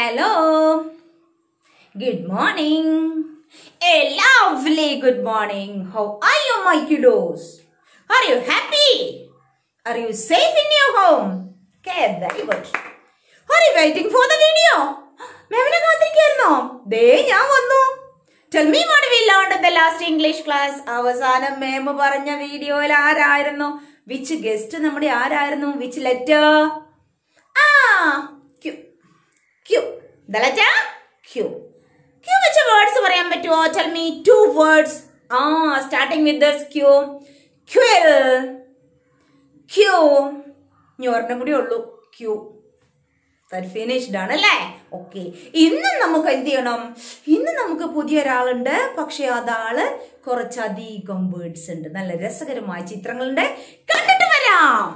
Hello. Good morning. A lovely good morning. How are you, my kiddos? Are you happy? Are you safe in your home? Okay, very good. Are you waiting for the video? മാമിനെ കാത്തിരിക്കായിരുന്നോ ദേ ഞാൻ വന്നു tell me what we learn the last English class അവസാനം ma'am പറഞ്ഞ വീഡിയോയിൽ ആരായിരുന്നു which guest നമ്മുടെ ആരായിരുന്നു which letter ആ Q Q the letter Q Q വെച്ച വേർഡ്സ് പറയാൻ പറ്റുമോ ടെൽ മീ ടു വേർഡ്സ് ആ starting with this Q quill queue ഇനി ഒരെണ്ണം കൂടി ഉള്ളൂ ക്യൂ ഫിനിഷ്ഡ് ആണ് അല്ലേ ഓക്കെ ഇന്ന് നമുക്ക് എന്ത് ചെയ്യണം ഇന്ന് നമുക്ക് പുതിയ ഒരാളുണ്ട് പക്ഷെ അതാള് കുറച്ചധികം വേർഡ്സ് ഉണ്ട് നല്ല രസകരമായ ചിത്രങ്ങളുണ്ട് കണ്ടിട്ട് വരാം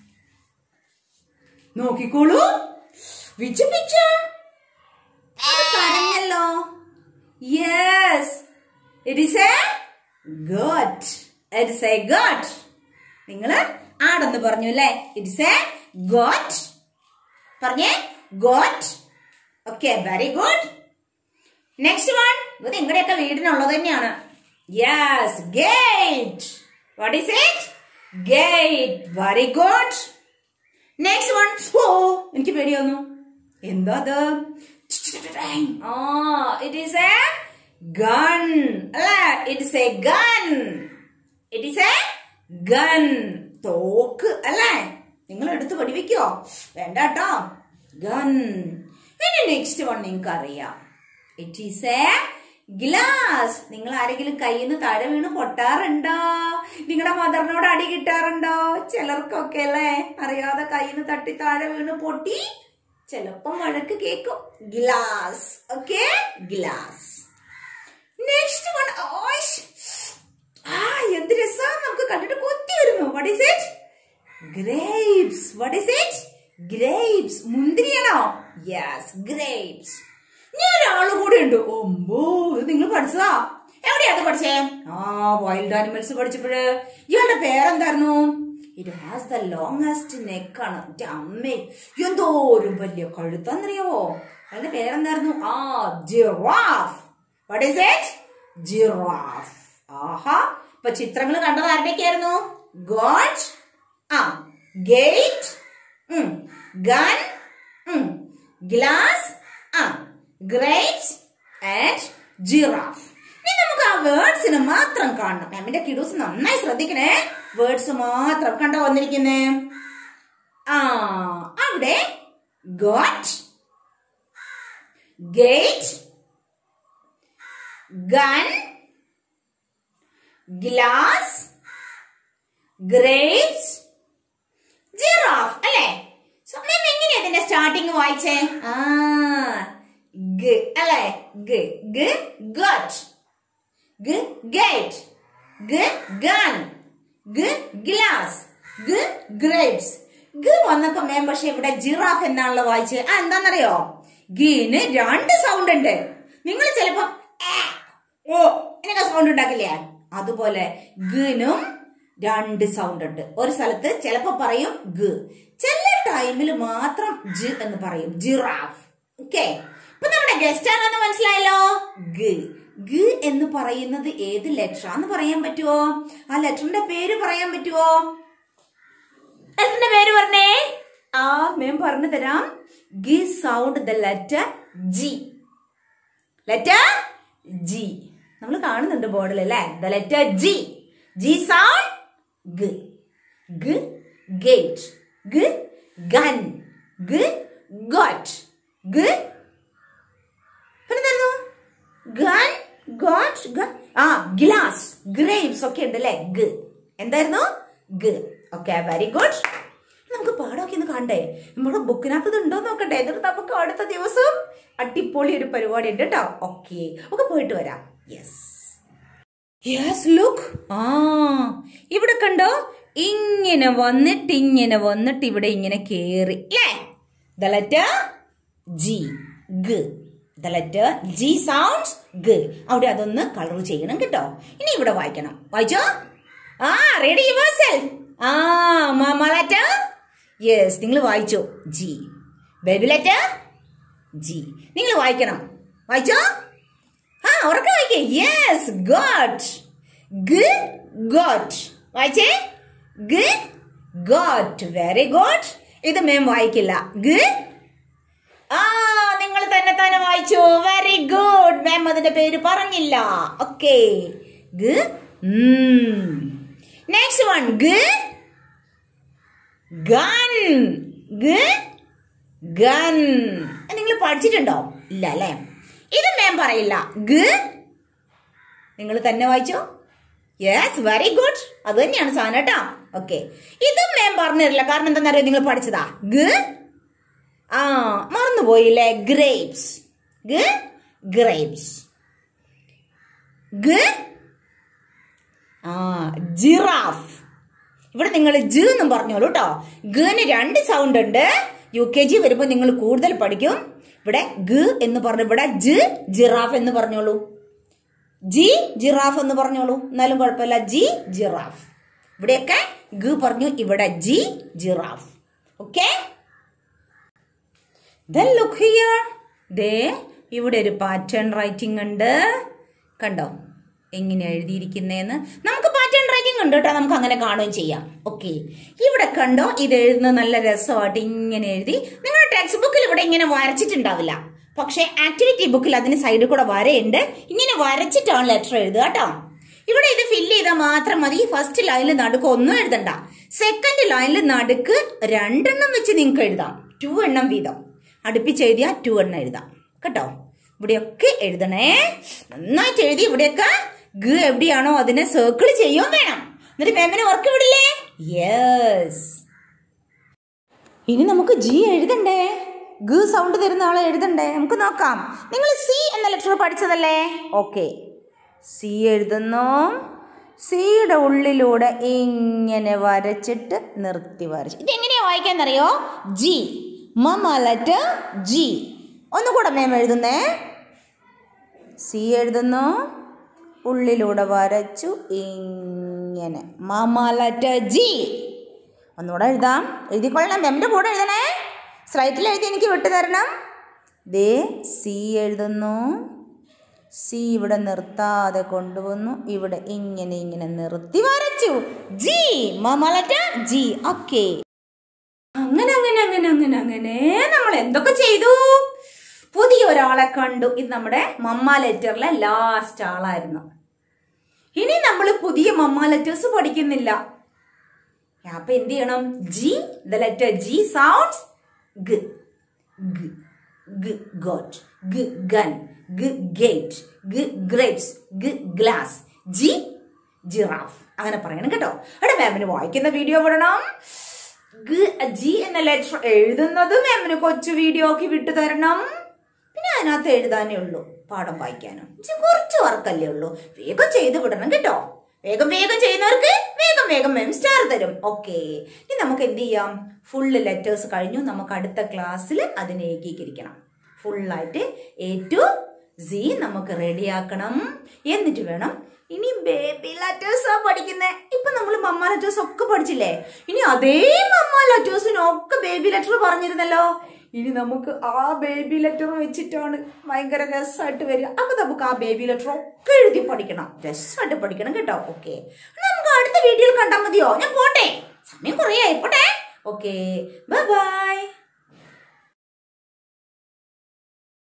നോക്കിക്കോളൂ വിച്ച് പിക്ചർ കരഞ്ഞല്ലോ yes it is a goat it is a goat നിങ്ങള് ആടെന്ന് പറഞ്ഞു അല്ലേ ഇറ്റ് ഇസ് എ ഗോട്ട് പറഞ്ഞേ goat okay very good next one ഇത് നിങ്ങളുടെയൊക്കെ വീടിനുള്ളത് തന്നെയാണ് yes gate what is it gate very good next one ഓ എനിക്ക് പേടി വന്നു എന്താ അത് ആ ഇറ്റ് ഈസ് എ ഗൺ അല്ല it is a gun it is a gun തോക്ക് അല്ലേ നിങ്ങൾ എടുത്ത് പഠിപ്പിക്കോ വേണ്ട കേട്ടോ ഗൺ പിന്നെ നെക്സ്റ്റ് വൺ നിങ്ങൾക്ക് അറിയാം ഇറ്റ് ഈസ് എ ഗ്ലാസ് നിങ്ങൾ ആരെങ്കിലും കയ്യിൽ നിന്ന് താഴെ വീണ് പൊട്ടാറുണ്ടോ നിങ്ങളുടെ മദറിനോട് അടി കിട്ടാറുണ്ടോ ചിലർക്കൊക്കെ അല്ലേ അറിയാതെ കയ്യിൽ നിന്ന് തട്ടി താഴെ വീണ് പൊട്ടി ചിലപ്പം വഴക്ക് കേക്കും glass okay glass next one ആ എന്ത് രസാ നമുക്ക് കണ്ടിട്ട് കൊത്തി വരുന്നു what is it grapes what is it grapes മുന്തിരിയാണോ യെസ് ഗ്രേപ്സ് ഞാൻ ഒരാള് കൂടെ ഉണ്ട് ഒമ്പോ ഇത് നിങ്ങൾ പഠിച്ചതാ എവിടെയാ അത് പഠിച്ചേ ആ വൈൽഡ് ആനിമൽസ് പഠിച്ചപ്പോഴ് ഇയാളുടെ പേരെന്തായിരുന്നു ഇറ്റ് ഹാസ് ദ ലോങ്സ്റ്റ് നെക്കാണ് അമ്മേ എന്തോ ഒരു വലിയ കഴുത്താന്നറിയാവോ അയാളുടെ പേരെന്തായിരുന്നു ആ giraffe what is it giraffe ആഹാ ഇപ്പൊ ചിത്രങ്ങൾ കണ്ടത് ആരുടെയൊക്കെയായിരുന്നു ഗോഡ് ആ ഗേറ്റ് ഗൺ ഗ്ലാസ് ആ ഗ്രേപ്സ് ആൻഡ് ജിറാഫ് ഇനി നമുക്ക് ആ വേർഡ്സിന് മാത്രം കാണണം മാമിന്റെ കിഡൂസ് നന്നായി ശ്രദ്ധിക്കണേ വേർഡ്സ് മാത്രം കണ്ടോ വന്നിരിക്കുന്നേ ആ അവിടെ goat gate gun glass grapes giraffe അല്ലേ സമയം എങ്ങനെയാ ഇതിന്റെ സ്റ്റാർട്ടിങ് വായിച്ചേ ആ ഗ അല്ലേ ഗ ഗ ഗട്ട് ഗ ഗേറ്റ് ഗ ഗൺ ഗ ഗ്ലാസ് ഗ ഗ്രേപ്സ് ഗ വന്നപ്പോ മേം പക്ഷെ ഇവിടെ ജിറാഫ് എന്നാണല്ലോ വായിച്ചത് ആ എന്താണെന്നറിയോ ഗീന് രണ്ട് സൗണ്ട് ഉണ്ട് നിങ്ങൾ ചിലപ്പോ ആ, ഓ എന്നൊക്കെ സൗണ്ട് ഉണ്ടാക്കില്ലേ അതുപോലെ ഗിനും രണ്ട് സൗണ്ട് ഉണ്ട് ഒരു സ്ഥലത്ത് ചിലപ്പോ പറയും ഗ ചില ടൈമിൽ മാത്രം ജി എന്ന് പറയും ജിറാഫ് ഓക്കെ ഇപ്പൊ നമ്മുടെ ഗസ്റ്റ് ആണെന്ന് മനസ്സിലായല്ലോ ഗ ഗ എന്ന് പറയുന്നത് ഏത് ലെറ്റർ എന്ന് പറയാൻ പറ്റുമോ ആ ലെറ്ററിന്റെ പേര് പറയാൻ പറ്റുമോ ലെറ്ററിന്റെ പേര് പറഞ്ഞേ ആ മേം പറഞ്ഞു തരാം ഗി sound the letter G letter G നമ്മൾ കാണുന്നുണ്ട് ബോർഡിൽ അല്ലേ the letter G G sound ഗ ഗ ഗേറ്റ് ഗ ഗൻ ഗ ഗോട്ട് ഗ പിന്നെന്തായിരുന്നു ഗൺ ഗോട്ട് ഗ ആ ഗ്ലാസ് ഗ്രേപ്സ് ഒക്കെ ഉണ്ട് അല്ലേ ഗ എന്തായിരുന്നു ഗ ഓക്കെ വെരി ഗുഡ് നമുക്ക് പാടമൊക്കെ ഒന്ന് കണ്ടേ നമ്മുടെ ബുക്കിനകത്ത് ഇത് ഉണ്ടോ നോക്കട്ടെ എന്നിട്ട് നമുക്ക് അടുത്ത ദിവസം അടിപൊളി ഒരു പരിപാടി ഉണ്ട് കേട്ടോ ഓക്കെ ഒക്കെ പോയിട്ട് വരാം യെസ് യെസ് ലുക്ക് ആ ഇവിടെ കണ്ടോ ഇങ്ങനെ വന്നിട്ട് ഇങ്ങനെ വന്നിട്ട് ഇവിടെ ഇങ്ങനെ കേറി അല്ലേ ദ ലെറ്റർ ജി ഗ ദ ലെറ്റർ ജി സൗണ്ട്സ് ഗ അവിടെ അതൊന്ന് കളർ ചെയ്യണം കേട്ടോ ഇനി ഇവിടെ വായിക്കണം വായിച്ചോ ആ റെഡി യുവർ സെൽഫ് ആ മാമ ലെറ്റർ യെസ് നിങ്ങൾ വായിച്ചോ ജി ബേബി ലെറ്റർ ജി നിങ്ങൾ വായിക്കണം വായിച്ചോ ആ ഉറക്കെ വായിക്കേ യെസ് ഗോട്ട് ഗ ഗോട്ട് വായിച്ചേ ഗ ഗോട്ട് വെരി ഗുഡ് ഇത് മേം വായിക്കില്ല ഗ ആ നിങ്ങൾ തന്നെ തന്നെ വായിച്ചു വെരി ഗുഡ് മാം അതിന്റെ പേര് പറഞ്ഞില്ല ഓക്കെ ഗ നെക്സ്റ്റ് വൺ ഗ ഗൺ ഗ ഗൺ നിങ്ങൾ പഠിച്ചിട്ടുണ്ടോ ഇല്ല അല്ലേ ഇത് മാം പറയില്ല ഗ നിങ്ങൾ തന്നെ വായിച്ചോ യെസ് വെരി ഗുഡ് അത് തന്നെയാണ് സാധനം കേട്ടോ ഓക്കെ ഇതും മാം പറഞ്ഞു തരില്ല കാരണം എന്താണെന്നറിയോ നിങ്ങൾ പഠിച്ചതാ ഗ ആ മറന്നുപോയില്ലേ ഗ്രേപ്സ് ഗ ഗ്രേപ്സ് ഗ ആ ജിറാഫ് ഇവിടെ നിങ്ങൾ ജ് എന്നും പറഞ്ഞോളൂ കേട്ടോ ഗന് രണ്ട് സൗണ്ട് ഉണ്ട് യു കെ ജി വരുമ്പോൾ നിങ്ങൾ കൂടുതൽ പഠിക്കും ഇവിടെ ഗ എന്ന് പറഞ്ഞു ഇവിടെ ജ് ജിറാഫ് എന്ന് പറഞ്ഞോളൂ ജി ജിറാഫ് എന്ന് പറഞ്ഞോളൂ എന്നാലും കുഴപ്പമില്ല ജി ജിറാഫ് ഇവിടെയൊക്കെ ഗ പറഞ്ഞു ഇവിടെ G giraffe okay then look here ദേ ഇവിടെ ഒരു പാറ്റേൺ റൈറ്റിംഗ് ഉണ്ട് കണ്ടോ എങ്ങനെ എഴുതിയിരിക്കുന്നതെന്ന് നമുക്ക് പാറ്റേൺ റൈറ്റിംഗ് ഉണ്ട് കേട്ടോ നമുക്ക് അങ്ങനെ കാണുകയും ചെയ്യാം ഓക്കെ ഇവിടെ കണ്ടോ ഇത് എഴുതുന്ന നല്ല രസമായിട്ട് ഇങ്ങനെ എഴുതി നിങ്ങളുടെ ടെക്സ്റ്റ് ബുക്കിൽ ഇവിടെ ഇങ്ങനെ വരച്ചിട്ടുണ്ടാവില്ല പക്ഷെ ആക്ടിവിറ്റി ബുക്കിൽ അതിന് സൈഡിൽ കൂടെ വരയുണ്ട് ഇങ്ങനെ വരച്ചിട്ടാണ് ലെറ്റർ എഴുതുക കേട്ടോ ഇവിടെ ഇത് ഫില്ല് ചെയ്താൽ മാത്രം മതി ഫസ്റ്റ് ലൈനിൽ നടുക്ക് ഒന്നും എഴുതണ്ട സെക്കൻഡ് ലൈനിൽ നടുക്ക് രണ്ടെണ്ണം വെച്ച് നിങ്ങൾക്ക് എഴുതാം ടു എണ്ണം വീതം അടുപ്പിച്ച് എഴുതിയാൽ ടു എണ്ണം എഴുതാം കേട്ടോ ഇവിടെയൊക്കെ എഴുതണേ നന്നായിട്ട് എഴുതി ഇവിടെയൊക്കെ ഗ എവിടെയാണോ അതിനെ സർക്കിൾ ചെയ്യുകയും വേണം എന്നിട്ട് മാമിനെ വർക്ക് വിടില്ലേ യെസ് ഇനി നമുക്ക് ജി എഴുതണ്ടേ ഗ സൗണ്ട് തരുന്ന ആളെ എഴുതണ്ടേ നമുക്ക് നോക്കാം നിങ്ങൾ സി എന്ന ലെറ്റർ പഠിച്ചതല്ലേ ഓക്കെ സി എഴുതുന്നു സിയുടെ ഉള്ളിലൂടെ ഇങ്ങനെ വരച്ചിട്ട് നിർത്തി വരച്ച് ഇതെങ്ങനെയാ വായിക്കാന്നറിയോ ജി മമ ലെറ്റർ ജി ഒന്നുകൂടെ മേം എഴുതുന്നേ സി എഴുതുന്നു ഉള്ളിലൂടെ വരച്ചു ഇങ്ങനെ മമ ലെറ്റർ ജി ഒന്നുകൂടെ എഴുതാം എഴുതിക്കൊള്ളണം മെമ്മിൻ്റെ കൂടെ എഴുതണേ സ്ലൈറ്റിൽ എഴുതി എനിക്ക് വിട്ടു തരണം ദേ സി എഴുതുന്നു സി ഇവിടെ നിർത്താതെ കൊണ്ടുവന്നു ഇവിടെ ഇങ്ങനെ ഇങ്ങനെ നിർത്തി വരച്ചു ജി മമലറ്റ ജി ഓക്കെ അങ്ങനെ അങ്ങനെ അങ്ങനെ അങ്ങനെ അങ്ങനെ നമ്മൾ എന്തൊക്കെ ചെയ്തു പുതിയ ഒരാളെ കണ്ടു ഇത് നമ്മുടെ മമ്മ ലെറ്ററിലെ ലാസ്റ്റ് ആളായിരുന്നു ഇനി നമ്മൾ പുതിയ മമ്മ ലെറ്റേഴ്സ് പഠിക്കുന്നില്ല അപ്പൊ എന്ത് ചെയ്യണം G the letter G sounds g g g got g gun g gate g grapes g glass g giraffe അങ്ങനെ പറയണം കേട്ടോ അവിടെ മാമിന് വായിക്കുന്ന വീഡിയോ വിടണം g ജി എന്ന ലെറ്റർ എഴുതുന്നത് മാമിന് കൊച്ചു വീഡിയോ ആക്കി വിട്ടു തരണം പിന്നെ അതിനകത്ത് എഴുതാനേ ഉള്ളൂ പാഠം വായിക്കാനും ഇച്ചിരി കുറച്ച് വർക്കല്ലേ ഉള്ളൂ വേഗം ചെയ്ത് വിടണം കേട്ടോ വേഗം വേഗം ചെയ്യുന്നവർക്ക് വേഗം വേഗം മാം സ്റ്റാർ തരും ഓക്കെ ഇനി നമുക്ക് എന്ത് ചെയ്യാം ഫുള്ള് ലെറ്റേഴ്സ് കഴിഞ്ഞു നമുക്ക് അടുത്ത ക്ലാസ്സിൽ അതിനെ ഏകീകരിക്കണം ഫുള്ളായിട്ട് എ ടു സി നമുക്ക് റെഡിയാക്കണം എന്നിട്ട് വേണം ഇനി ബേബി ലെറ്റേഴ്സാ പഠിക്കുന്നേ ഇപ്പൊ നമ്മൾ മമ്മ ലെറ്റേഴ്സ് ഒക്കെ പഠിച്ചില്ലേ ഇനി അതേ മമ്മ ലെറ്റേഴ്സിനൊക്കെ ബേബി ലെറ്റർ പറഞ്ഞിരുന്നല്ലോ ഇനി നമുക്ക് ആ ബേബി ലെറ്റർ വെച്ചിട്ടാണ് ഭയങ്കര രസമായിട്ട് വരിക അപ്പൊ നമുക്ക് ആ ബേബി ലെറ്റർ ഒക്കെ എഴുതി പഠിക്കണം രസമായിട്ട് പഠിക്കണം കേട്ടോ ഓക്കെ നമുക്ക് അടുത്ത വീഡിയോയിൽ കണ്ടാൽ മതിയോ ഞാൻ പോട്ടെ സമയം കുറേ ആയി പോട്ടെ ഓക്കെ ബൈ ബൈ